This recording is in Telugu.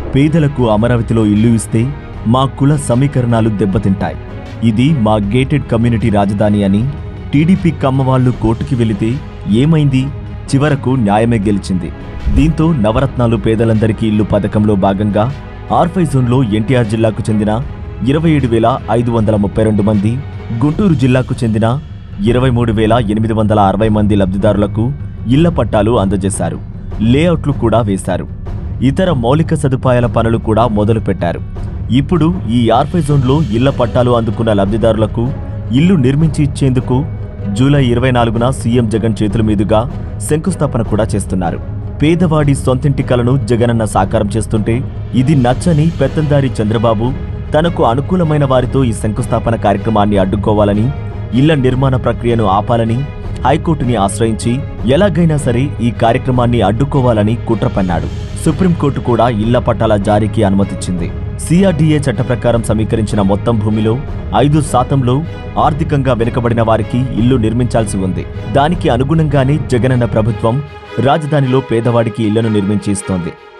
పేదలకు అమరావతిలో ఇల్లు ఇస్తే మా కుల సమీకరణాలు దెబ్బతింటాయి ఇది మా గేటెడ్ కమ్యూనిటీ రాజధాని అని టీడీపీ కమ్మవాళ్లు కోర్టుకి వెళితే ఏమైంది చివరకు న్యాయమే గెలిచింది దీంతో నవరత్నాలు పేదలందరికీ ఇల్లు పథకంలో భాగంగా ఆర్ఫై జోన్లో ఎన్టీఆర్ జిల్లాకు చెందిన ఇరవై ఏడు వేల ఐదు వందల ముప్పై రెండు మంది గుంటూరు జిల్లాకు చెందిన ఇరవై మూడు వేల ఎనిమిది వందల అరవై మంది లబ్ధిదారులకు ఇళ్ల పట్టాలు అందజేశారు లేఅవుట్లు కూడా వేశారు ఇతర మౌలిక సదుపాయాల పనులు కూడా మొదలుపెట్టారు ఇప్పుడు ఈ ఆర్ఫై జోన్లో ఇళ్ల పట్టాలు అందుకున్న లబ్ధిదారులకు ఇల్లు నిర్మించి ఇచ్చేందుకు జూలై ఇరవై నాలుగున సీఎం జగన్ చేతుల మీదుగా శంకుస్థాపన కూడా చేస్తున్నారు పేదవాడి సొంతింటి కలను జగనన్న సాకారం చేస్తుంటే ఇది నచ్చని పెత్తందారి చంద్రబాబు తనకు అనుకూలమైన వారితో ఈ శంకుస్థాపన కార్యక్రమాన్ని అడ్డుకోవాలని ఇళ్ల నిర్మాణ ప్రక్రియను ఆపాలని హైకోర్టుని ఆశ్రయించి ఎలాగైనా సరే ఈ కార్యక్రమాన్ని అడ్డుకోవాలని కుట్ర పన్నాడు సుప్రీంకోర్టు కూడా ఇళ్ల పట్టాల జారీకి అనుమతిచ్చింది సిఆర్డీఏ చట్ట ప్రకారం సమీకరించిన మొత్తం భూమిలో ఐదు శాతంలో ఆర్థికంగా వెనుకబడిన వారికి ఇల్లు నిర్మించాల్సి ఉంది దానికి అనుగుణంగానే జగనన్న ప్రభుత్వం రాజధానిలో పేదవాడికి ఇళ్లను నిర్మించి ఇస్తోంది